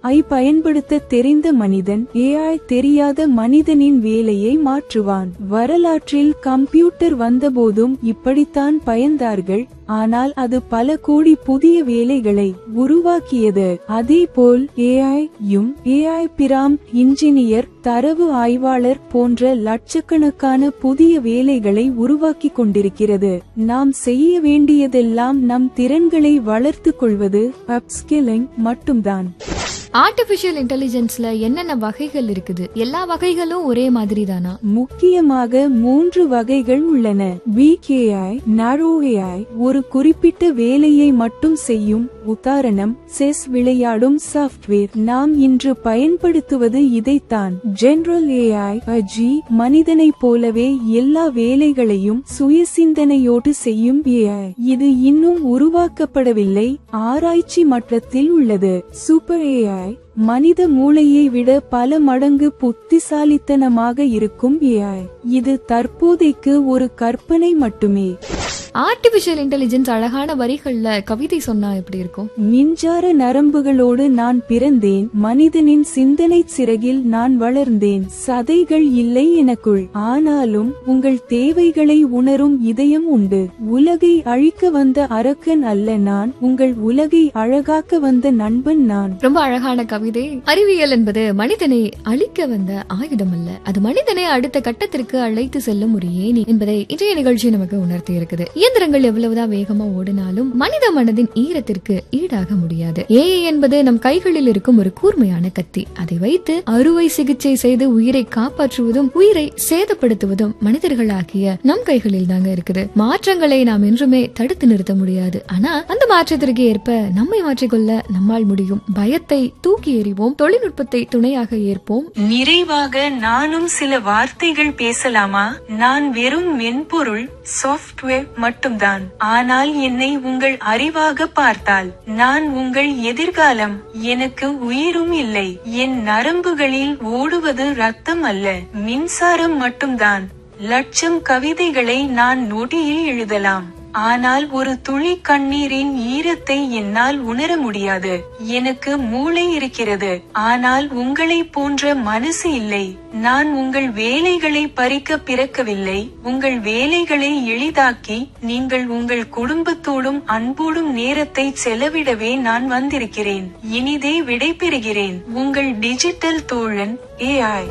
ஐ பயன்படுத்த தெரிந்த மனிதன் ஏஐ தெரியாத மனிதனின் வேலையை மாற்றுவான் வரலாற்றில் கம்ப்யூட்டர் வந்தபோதும் இப்படித்தான் பயந்தார்கள் ஆனால் அது பல கோடி புதிய வேலைகளை உருவாக்கியது அதேபோல் ஏஐ யும் ஏஐ பிராம் இன்ஜினியர் தரவு ஆய்வாளர் போன்ற லட்சக்கணக்கான புதிய வேலைகளை உருவாக்கி கொண்டிருக்கிறது நாம் செய்ய வேண்டியதெல்லாம் நம் திறன்களை வளர்த்துக் கொள்வது அப்ஸ்கில்லிங் மட்டும்தான் ஆர்டிபிஷியல் இன்டெலிஜென்ஸ்ல என்னென்ன வகைகள் இருக்குது எல்லா வகைகளும் ஒரே மாதிரி தானா முக்கியமாக மூன்று வகைகள் உள்ளன வீக் ஏஐ நாரோ ஏஐ ஒரு குறிப்பிட்ட வேலையை மட்டும் செய்யும் உதாரணம் செஸ் விளையாடும் சாஃப்ட்வேர் நாம் இன்று பயன்படுத்துவது இதைத்தான் ஜெனரல் ஏஐ அஜி மனிதனைப் போலவே எல்லா வேலைகளையும் சுயசிந்தனையோடு செய்யும் ஏஐ இது இன்னும் உருவாக்கப்படவில்லை ஆராய்ச்சி மட்டத்தில் உள்ளது சூப்பர் ஏஐ மனித மூளையை விட பல மடங்கு புத்திசாலித்தனமாக இருக்கும் ஏஐ இது தற்போதைக்கு ஒரு கற்பனை மட்டுமே ஆர்டிபிஷியல் இன்டெலிஜென்ஸ் அழகான வரிகள்ல கவிதை சொன்னா எப்படி இருக்கும் மின்சார நரம்புகளோடு நான் பிறந்தேன் மனிதனின் சிந்தனை சிறகில் நான் வளர்ந்தேன் சதைகள் இல்லை எனக்குள் ஆனாலும் உங்கள் தேவைகளை உணரும் இதயம் உண்டு உலகை அழிக்க வந்த அரக்கன் அல்ல நான் உங்கள் உலகை அழகாக்க வந்த நண்பன் நான் ரொம்ப அழகான கவிதை அறிவியல் என்பது மனிதனை அழிக்க வந்த ஆயுதம் அல்ல அது மனிதனை அடுத்த கட்டத்திற்கு அழைத்து செல்லும் ஒரு ஏணி என்பதை இன்றைய நிகழ்ச்சி நமக்கு உணர்த்தி இருக்குது இயந்திரங்கள் எவ்வளவுதான் வேகமா ஓடினாலும் மனித மனதின் ஈரத்திற்கு ஈடாக முடியாது ஏஐ என்பது நம் கைகளில் இருக்கும் ஒரு கூர்மையான கத்தி அதை வைத்து அறுவை சிகிச்சை செய்து உயிரை காப்பாற்றுவதும் உயிரை சேதப்படுத்துவதும் மனிதர்களாகிய நம் கைகளில் தாங்க இருக்குது மாற்றங்களை நாம் என்றுமே தடுத்து நிறுத்த முடியாது ஆனா அந்த மாற்றத்திற்கு ஏற்ப நம்மை மாற்றிக்கொள்ள நம்மால் முடியும் பயத்தை தூக்கி எறிவோம் தொழில்நுட்பத்தை துணையாக ஏற்போம் நிறைவாக நானும் சில வார்த்தைகள் பேசலாமா நான் வெறும் மென்பொருள் சாஃப்ட்வேர் மட்டும்தான் ஆனால் என்னை உங்கள் அறிவாக பார்த்தால் நான் உங்கள் எதிர்காலம் எனக்கு உயிரும் இல்லை என் நரம்புகளில் ஓடுவது ரத்தம் அல்ல மின்சாரம் மட்டும்தான் லட்சம் கவிதைகளை நான் நொடியில் எழுதலாம் ஆனால் ஒரு துளி கண்ணீரின் ஈரத்தை என்னால் உணர முடியாது எனக்கு மூளை இருக்கிறது ஆனால் உங்களை போன்ற மனசு இல்லை நான் உங்கள் வேலைகளை பறிக்க பிறக்கவில்லை உங்கள் வேலைகளை எளிதாக்கி நீங்கள் உங்கள் குடும்பத்தோடும் அன்போடும் நேரத்தை செலவிடவே நான் வந்திருக்கிறேன் இனிதே விடைபெறுகிறேன் உங்கள் டிஜிட்டல் தோழன் ஏஐ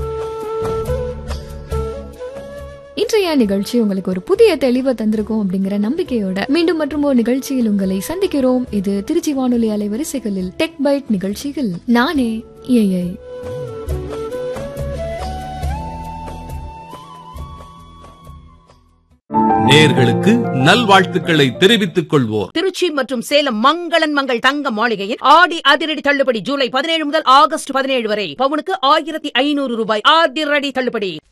இன்றைய நிகழ்ச்சி உங்களுக்கு ஒரு புதிய தெளிவை தந்திருக்கும் அப்படிங்கிற நம்பிக்கையோட மீண்டும் மற்றும் ஒரு நிகழ்ச்சியில் உங்களை சந்திக்கிறோம் இது திருச்சி வானொலி அலைவரிசைகளில் டெக் பைட் நிகழ்ச்சிகள் நானே ஏஐ நேர்களுக்கு நல்வாழ்த்துக்களை தெரிவித்துக் கொள்வோர் திருச்சி மற்றும் சேலம் மங்களன் மங்கள் தங்க மாளிகையில் ஆடி அதிரடி தள்ளுபடி ஜூலை பதினேழு முதல் ஆகஸ்ட் பதினேழு வரை பவுனுக்கு ஆயிரத்தி ஐநூறு ரூபாய் அதிரடி தள்ளுபடி